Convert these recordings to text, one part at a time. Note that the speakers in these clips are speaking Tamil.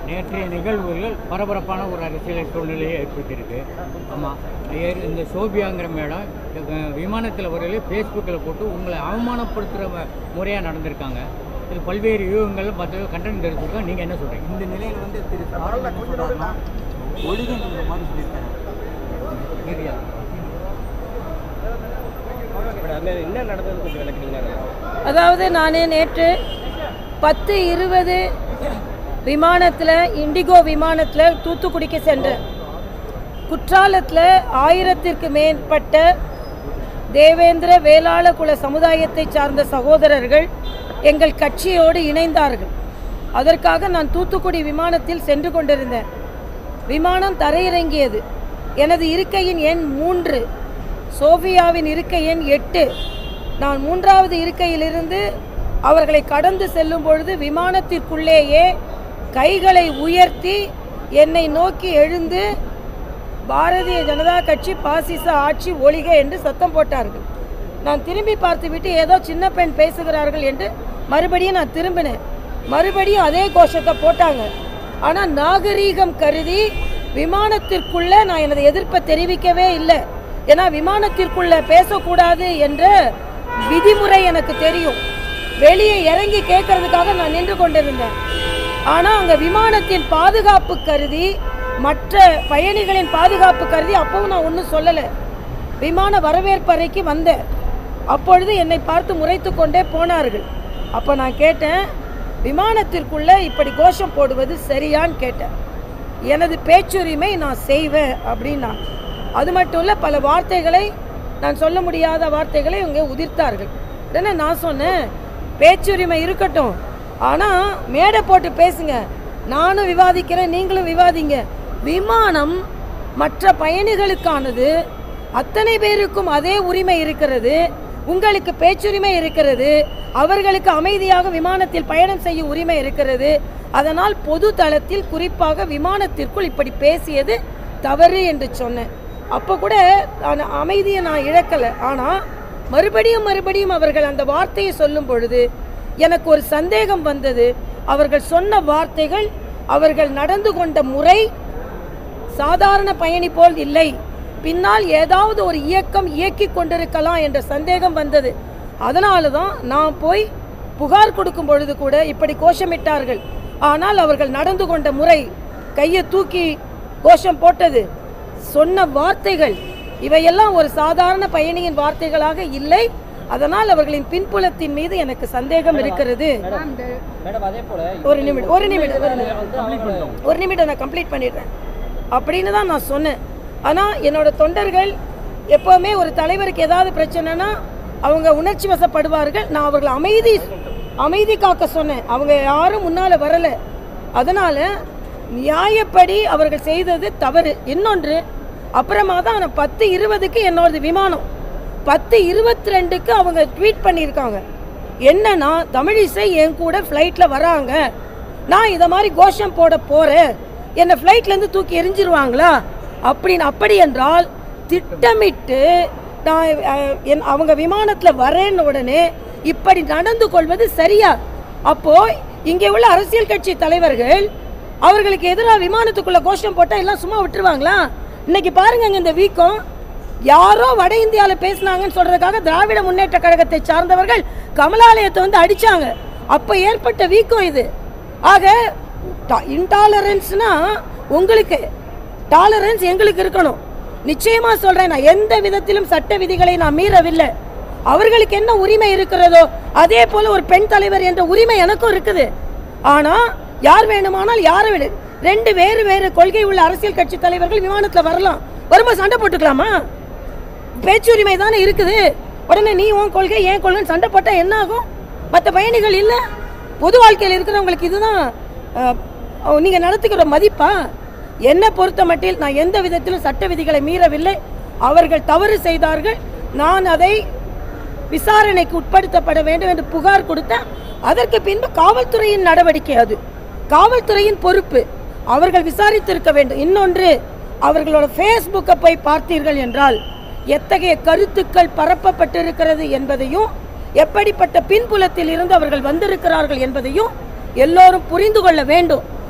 நேற்றைய நிகழ்வுகள் பரபரப்பான ஒரு அரசியல் சூழ்நிலையை ஏற்படுத்தியிருக்கு ஆமாம் இந்த சோபியாங்கிற மேடம் விமானத்தில் வரையில ஃபேஸ்புக்கில் போட்டு உங்களை அவமானப்படுத்துகிற முறையாக நடந்திருக்காங்க இது பல்வேறு யூகங்கள் மற்ற கண்டனம் தெரிவிச்சிருக்கோம் நீங்கள் என்ன சொல்கிறீங்க இந்த நிலையில வந்து திரு ஸ்டாலின் என்ன சொல்றாருன்னா ஒழுங்குன்ற மாதிரி சொல்லியிருக்காரு சரியா என்ன நடந்தது கொஞ்சம் விளக்குனீங்கன்னா அதாவது நான் நேற்று பத்து இருபது விமானத்தில் இண்டிகோ விமானத்தில் தூத்துக்குடிக்கு சென்றேன் குற்றாலத்தில் ஆயிரத்திற்கு மேற்பட்ட தேவேந்திர வேளாள குல சமுதாயத்தை சார்ந்த சகோதரர்கள் எங்கள் கட்சியோடு இணைந்தார்கள் அதற்காக நான் தூத்துக்குடி விமானத்தில் சென்று கொண்டிருந்தேன் விமானம் தரையிறங்கியது எனது இருக்கையின் எண் மூன்று சோஃபியாவின் இருக்கை எண் எட்டு நான் மூன்றாவது இருக்கையிலிருந்து அவர்களை கடந்து செல்லும் பொழுது விமானத்திற்குள்ளேயே கைகளை உயர்த்தி என்னை நோக்கி எழுந்து பாரதிய ஜனதா கட்சி பாசிச ஆட்சி ஒழிக என்று சத்தம் போட்டார்கள் நான் திரும்பி பார்த்துவிட்டு ஏதோ சின்ன பெண் பேசுகிறார்கள் என்று மறுபடியும் நான் திரும்பினேன் மறுபடியும் அதே கோஷத்தை போட்டாங்க ஆனால் நாகரீகம் கருதி விமானத்திற்குள்ள நான் எனது எதிர்ப்பை தெரிவிக்கவே இல்லை ஏன்னா விமானத்திற்குள்ள பேசக்கூடாது என்ற விதிமுறை எனக்கு தெரியும் வெளியே இறங்கி கேட்கறதுக்காக நான் நின்று கொண்டிருந்தேன் ஆனால் அங்கே விமானத்தின் பாதுகாப்பு கருதி மற்ற பயணிகளின் பாதுகாப்பு கருதி அப்பவும் நான் ஒன்றும் சொல்லலை விமான வரவேற்பறைக்கு வந்தேன் அப்பொழுது என்னை பார்த்து முறைத்து கொண்டே போனார்கள் அப்போ நான் கேட்டேன் விமானத்திற்குள்ளே இப்படி கோஷம் போடுவது சரியான்னு கேட்டேன் எனது பேச்சுரிமை நான் செய்வேன் அப்படின்னா அது மட்டும் இல்லை பல வார்த்தைகளை நான் சொல்ல முடியாத வார்த்தைகளை இவங்க உதிர்த்தார்கள் உடனே நான் சொன்னேன் பேச்சுரிமை இருக்கட்டும் ஆனால் மேடை போட்டு பேசுங்க நானும் விவாதிக்கிறேன் நீங்களும் விவாதிங்க விமானம் மற்ற பயணிகளுக்கானது அத்தனை பேருக்கும் அதே உரிமை இருக்கிறது உங்களுக்கு பேச்சுரிமை இருக்கிறது அவர்களுக்கு அமைதியாக விமானத்தில் பயணம் செய்யும் உரிமை இருக்கிறது அதனால் பொது தளத்தில் குறிப்பாக விமானத்திற்குள் இப்படி பேசியது தவறு என்று சொன்னேன் அப்போ கூட நான் அமைதியை நான் இழக்கலை ஆனால் மறுபடியும் மறுபடியும் அவர்கள் அந்த வார்த்தையை சொல்லும் பொழுது எனக்கு ஒரு சந்தேகம் வந்தது அவர்கள் சொன்ன வார்த்தைகள் அவர்கள் நடந்து கொண்ட முறை சாதாரண பயணி போல் இல்லை பின்னால் ஏதாவது ஒரு இயக்கம் இயக்கி கொண்டிருக்கலாம் என்ற சந்தேகம் வந்தது அதனால தான் நான் போய் புகார் கொடுக்கும் பொழுது கூட இப்படி கோஷமிட்டார்கள் ஆனால் அவர்கள் நடந்து கொண்ட முறை கையை தூக்கி கோஷம் போட்டது சொன்ன வார்த்தைகள் இவையெல்லாம் ஒரு சாதாரண பயணியின் வார்த்தைகளாக இல்லை அதனால் அவர்களின் பின்புலத்தின் மீது எனக்கு சந்தேகம் இருக்கிறது மேடம் அதே போல ஒரு நிமிடம் ஒரு நிமிடம் ஒரு நிமிடம் ஒரு நிமிடம் நான் கம்ப்ளீட் பண்ணிடுறேன் அப்படின்னு தான் நான் சொன்னேன் ஆனால் என்னோட தொண்டர்கள் எப்போவுமே ஒரு தலைவருக்கு ஏதாவது பிரச்சனைனா அவங்க உணர்ச்சி வசப்படுவார்கள் நான் அவர்கள் அமைதி அமைதி காக்க சொன்னேன் அவங்க யாரும் முன்னால் வரலை அதனால் நியாயப்படி அவர்கள் செய்தது தவறு இன்னொன்று அப்புறமா தான் நான் பத்து இருபதுக்கு என்னோடது விமானம் பத்து இருபத்தி ரெண்டுக்கு அவங்க ட்வீட் பண்ணியிருக்காங்க என்னன்னா தமிழிசை என் கூட ஃப்ளைட்டில் வராங்க நான் இதை மாதிரி கோஷம் போட போகிறேன் என்னை ஃப்ளைட்லேருந்து தூக்கி எரிஞ்சிருவாங்களா அப்படின்னு அப்படி என்றால் திட்டமிட்டு நான் அஹ், என் அவங்க விமானத்தில் வரேன்னு உடனே இப்படி நடந்து கொள்வது சரியா அப்போ இங்கே உள்ள அரசியல் கட்சி தலைவர்கள் அவர்களுக்கு எதிராக விமானத்துக்குள்ள கோஷம் போட்டால் எல்லாம் சும்மா விட்டுருவாங்களா இன்னைக்கு பாருங்க இந்த வீக்கம் யாரோ வட இந்தியாவில் பேசினாங்கன்னு சொல்றதுக்காக திராவிட முன்னேற்ற கழகத்தை சார்ந்தவர்கள் கமலாலயத்தை வந்து அடிச்சாங்க அப்போ ஏற்பட்ட வீக்கம் இது ஆக இன்டாலரன்ஸ்னா உங்களுக்கு டாலரன்ஸ் எங்களுக்கு இருக்கணும் நிச்சயமா சொல்றேன் நான் எந்த விதத்திலும் சட்ட விதிகளை நான் மீறவில்லை அவர்களுக்கு என்ன உரிமை இருக்கிறதோ அதே போல ஒரு பெண் தலைவர் என்ற உரிமை எனக்கும் இருக்குது ஆனா யார் வேணுமானால் யாரை விடு ரெண்டு வேறு வேறு கொள்கை உள்ள அரசியல் கட்சி தலைவர்கள் விமானத்துல வரலாம் வரும்போது சண்டை போட்டுக்கலாமா பேச்சுரிமை தானே இருக்குது உடனே நீ உன் கொள்கை ஏன் கொள்கைன்னு சண்டை போட்டா என்ன ஆகும் மற்ற பயணிகள் இல்லை பொது வாழ்க்கையில் இருக்கிறவங்களுக்கு இதுதான் அஹ், அஹ், நீங்க நடத்துக்கிற மதிப்பா என்னை பொறுத்த மட்டில் நான் எந்த விதத்திலும் சட்ட விதிகளை மீறவில்லை அவர்கள் தவறு செய்தார்கள் நான் அதை விசாரணைக்கு உட்படுத்தப்பட வேண்டும் என்று புகார் கொடுத்தேன் அதற்கு பின்பு காவல்துறையின் நடவடிக்கை அது காவல்துறையின் பொறுப்பு அவர்கள் விசாரித்திருக்க வேண்டும் இன்னொன்று அவர்களோட ஃபேஸ்புக்கை போய் பார்த்தீர்கள் என்றால் எத்தகைய கருத்துக்கள் பரப்பப்பட்டிருக்கிறது என்பதையும் எப்படிப்பட்ட பின்புலத்தில் இருந்து அவர்கள் வந்திருக்கிறார்கள் என்பதையும் எல்லோரும் புரிந்து கொள்ள வேண்டும்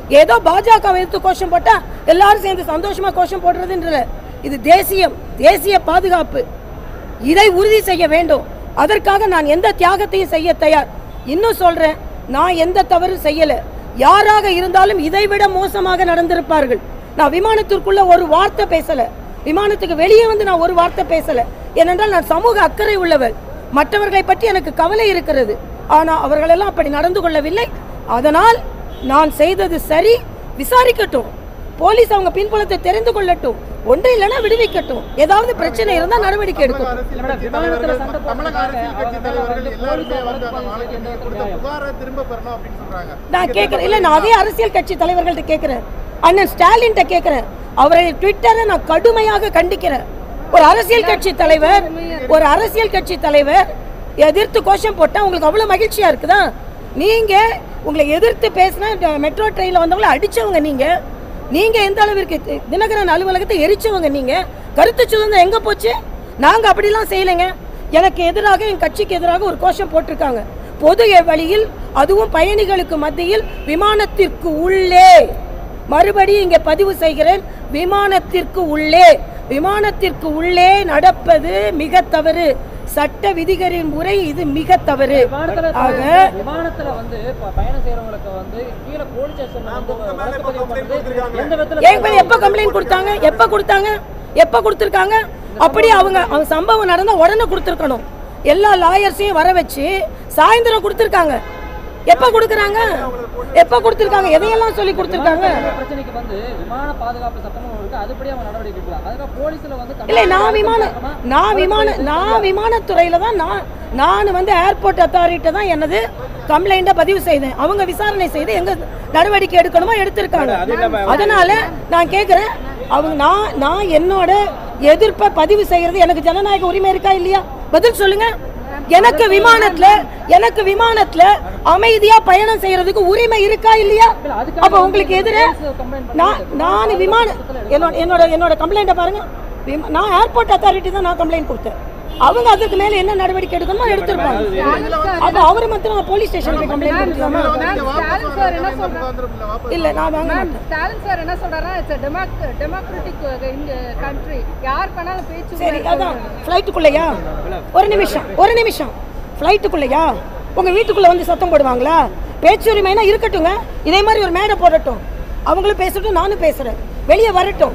ஏதோ பாஜக எடுத்து கோஷம் போட்டா எல்லாரும் சேர்ந்து சந்தோஷமா கோஷம் போடுறதுன்ற இது தேசியம் தேசிய பாதுகாப்பு இதை உறுதி செய்ய வேண்டும் அதற்காக நான் எந்த தியாகத்தையும் செய்ய தயார் இன்னும் சொல்றேன் நான் எந்த தவறு செய்யல யாராக இருந்தாலும் இதைவிட மோசமாக நடந்திருப்பார்கள் நான் விமானத்திற்குள்ள ஒரு வார்த்தை பேசல விமானத்துக்கு வெளியே வந்து நான் ஒரு வார்த்தை பேசல ஏனென்றால் நான் சமூக அக்கறை உள்ளவர் மற்றவர்களை பற்றி எனக்கு கவலை இருக்கிறது ஆனால் அவர்களெல்லாம் அப்படி நடந்து கொள்ளவில்லை அதனால் நான் செய்தது சரி விசாரிக்கட்டும் போலீஸ் அவங்க பின்புலத்தை தெரிந்து கொள்ளட்டும் ஒன்று இல்லைன்னா விடுவிக்கட்டும் ஏதாவது பிரச்சனை இருந்தால் நடவடிக்கை எடுக்கட்டும் அரசியல் கட்சி தலைவர்கள் தமிழக அரசியல் கட்சி தலைவர்கள் எல்லாருமே வந்து அந்த நாளைக்கு நீங்க கொடுத்த புகாரை திரும்ப பெறணும் அப்படின்னு சொல்றாங்க நான் கேட்குறேன் இல்லை நான் அதே அரசியல் கட்சி தலைவர்கள்ட்ட கேட்குறேன் அண்ணன் ஸ்டாலின்ட்ட கேட்குறேன் அவரை ட்விட்டரை நான் கடுமையாக கண்டிக்கிறேன் ஒரு அரசியல் கட்சி தலைவர் ஒரு அரசியல் கட்சி தலைவர் எதிர்த்து கோஷம் போட்டால் உங்களுக்கு அவ்வளோ மகிழ்ச்சியா இருக்குதா நீங்க உங்களை எதிர்த்து பேசின மெட்ரோ ட்ரெயினில் வந்தவங்கள அடிச்சவங்க நீங்க நீங்க எந்த அளவிற்கு தி- தினகரன் அலுவலகத்தை எரிச்சவங்க நீங்க கருத்து சுதந்திரம் எங்க போச்சு நாங்க அப்படிலாம் செய்யலைங்க எனக்கு எதிராக என் கட்சிக்கு எதிராக ஒரு கோஷம் போட்டிருக்காங்க பொது வழியில் அதுவும் பயணிகளுக்கு மத்தியில் விமானத்திற்கு உள்ளே மறுபடியும் இங்கே பதிவு செய்கிறேன் விமானத்திற்கு உள்ளே விமானத்திற்கு உள்ளே நடப்பது மிக தவறு சட்ட விதிகளின் முறை இது மிக தவறு விமானத்துல ஆக விமானத்துல வந்து ப- பயணம் செய்யறவங்களுக்கு வந்து கீழே போலீஸ் ஸ்டேஷன்ல வந்து உங்க மேல வழக்கு இப்ப பதிவு complaint பண்றது கொடுத்திருக்காங்க. எந்த விதத்துல என் பேர் எப்ப கம்ப்ளைண்ட் கொடுத்தாங்க எப்ப கொடுத்தாங்க எப்ப கொடுத்துருக்காங்க அப்படி அவங்க அவங்க சம்பவம் நடந்தா உடனே கொடுத்துருக்கணும் எல்லா லாயர்ஸையும் வர வச்சு சாயந்தரம் கொடுத்துருக்காங்க எப்ப கொடுக்குறாங்க எப்ப கொடுத்துருக்காங்க எதையெல்லாம் சொல்லி கொடுத்துருக்காங்க இந்த பிரச்சனைக்கு வந்து விமான பாதுகாப்பு சட்டமும் இருக்கு அதுபடி அவங்க நடவடிக்கை எடுக்கலாம் அதுக்காக போலீஸ்ல வந்து இல்லை நான் விமான நான் விமான நான் விமானத்துறையில் தான் நான் நான் வந்து ஏர்போர்ட் அத்தாரிட்ட தான் எனது கம்ப்ளைண்ட்டை பதிவு செய்தேன் அவங்க விசாரணை செய்து எங்க நடவடிக்கை எடுக்கணுமோ எடுத்திருக்காங்க அதனால நான் கேட்குறேன் அவங்க நான் நான் என்னோட எதிர்ப்பை பதிவு செய்யறது எனக்கு ஜனநாயக உரிமை இருக்கா இல்லையா பதில் சொல்லுங்க எனக்கு விமானத்துல எனக்கு விமானத்துல அமைதியா பயணம் செய்யறதுக்கு உரிமை இருக்கா இல்லையா அப்ப உங்களுக்கு எதிர நான் நான் விமான என்னோட என்னோட என்னோட கம்ப்ளைண்ட்டை பாருங்க விம- நான் ஏர்போர்ட் அத்தாரிட்டி தான் நான் கம்ப்ளைண்ட் கொடுத்தேன் அவங்க அதுக்கு மேல என்ன நடவடிக்கை எடுக்கணுமோ எடுத்திருப்பாங்க அப்ப அவரு மட்டும் போலீஸ் ஸ்டேஷனுக்கு கம்ப்ளைண்ட் கொடுக்கலாமா ஸ்டாலின் சார் என்ன சொல்றாரு உட்கார்ந்துரும் இல்ல வாபஸ் இல்ல நான் வாங்க மேம் மாட்டேன் ஸ்டாலின் சார் என்ன சொல்றாருன்னா இட்ஸ் டெமோக்ராட்டிக் இந்த கண்ட்ரி யாருக்கு வேணாலும் பேச்சு சரி அதான் ஃப்ளைட்டுக்குள்ளேயா ஒரு நிமிஷம் ஒரு நிமிஷம் ஃப்ளைட்டுக்குள்ளேயா உங்க வீட்டுக்குள்ள வந்து சத்தம் போடுவாங்களா பேச்சுரிமைனா இருக்கட்டுங்க இதே மாதிரி ஒரு மேடை போடட்டும் அவங்களும் பேசட்டும் நானும் பேசுறேன் வெளியே வரட்டும்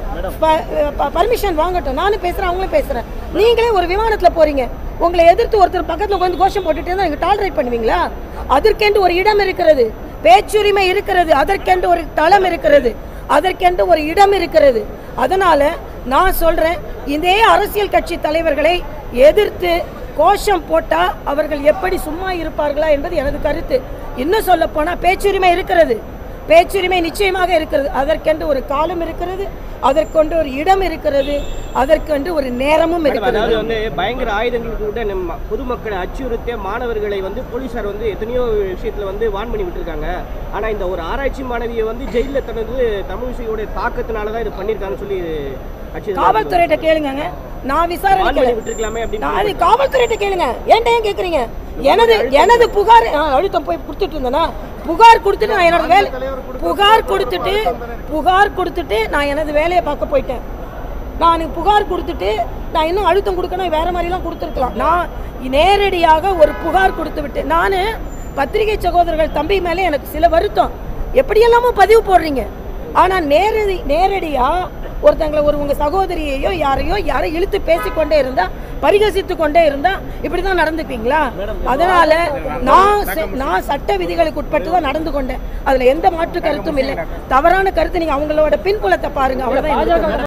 பர்மிஷன் வாங்கட்டும் நானும் பேசுறேன் அவங்களும் பேசுறேன் நீங்களே ஒரு விமானத்துல போறீங்க உங்களை எதிர்த்து ஒருத்தர் பக்கத்துல உட்காந்து கோஷம் போட்டுட்டே தான் நீங்க டாலரேட் பண்ணுவீங்களா அதற்கென்று ஒரு இடம் இருக்கிறது பேச்சுரிமை இருக்கிறது அதற்கென்று ஒரு தளம் இருக்கிறது அதற்கென்று ஒரு இடம் இருக்கிறது அதனால நான் சொல்றேன் இதே அரசியல் கட்சி தலைவர்களை எதிர்த்து கோஷம் போட்டா அவர்கள் எப்படி சும்மா இருப்பார்களா என்பது எனது கருத்து இன்னும் சொல்ல போனா பேச்சுரிமை இருக்கிறது பேச்சுரிமை நிச்சயமாக இருக்கிறது அதற்கென்று ஒரு காலம் இருக்கிறது அதற்கொண்டு ஒரு இடம் இருக்கிறது அதற்கென்று ஒரு நேரமும் மேடம், இருக்கிறது அதாவது வந்து பயங்கர ஆயுதங்கள் கூட நம்ம பொதுமக்களை அச்சுறுத்திய மாணவர்களை வந்து போலீசார் வந்து எத்தனையோ விஷயத்துல வந்து வான் பண்ணி விட்டுருக்காங்க ஆனா இந்த ஒரு ஆராய்ச்சி மாணவியை வந்து ஜெயில தனது தமிழிசையோட தாக்கத்தினால தான் இது பண்ணியிருக்காங்கன்னு சொல்லி கட்சி காவல்துறையிட்ட கேளுங்கங்க நான் வான் விசாரணை பண்ணி விட்டுருக்கலாமே அப்படின்னு நான் அது காவல்துறையிட்ட கேளுங்க ஏன்ட்ட ஏன் கேக்குறீங்க எனது எனது புகார் ஆ, அழுத்தம் போய் கொடுத்துட்டு இருந்தேனா புகார் கொடுத்துட்டு நான் என்னோட வேலை புகார் கொடுத்துட்டு புகார் கொடுத்துட்டு நான் எனது வேலையை பார்க்க போயிட்டேன் நான் புகார் கொடுத்துட்டு நான் இன்னும் அழுத்தம் கொடுக்கணும் வேற மாதிரிலாம் கொடுத்துருக்கலாம் நான் நேரடியாக ஒரு புகார் கொடுத்து விட்டு நான் பத்திரிகை சகோதரர்கள் தம்பி மேலே எனக்கு சில வருத்தம் எப்படியெல்லாமோ பதிவு போடுறீங்க ஆனால் நேரடி நேரடியாக ஒருத்தங்களை ஒரு உங்கள் சகோதரியையோ யாரையோ யாரை இழுத்து பேசிக்கொண்டே இருந்தா பரிகசித்து கொண்டே இருந்தா இப்படி தான் நடந்துப்பீங்களா அதனால நான் செ- நான் சட்ட விதிகளுக்கு உட்பட்டு தான் நடந்து கொண்டேன் அதில் எந்த மாற்று கருத்தும் இல்லை தவறான கருத்து நீங்கள் அவங்களோட பின்புலத்தை பாருங்க அவ்வளோதான்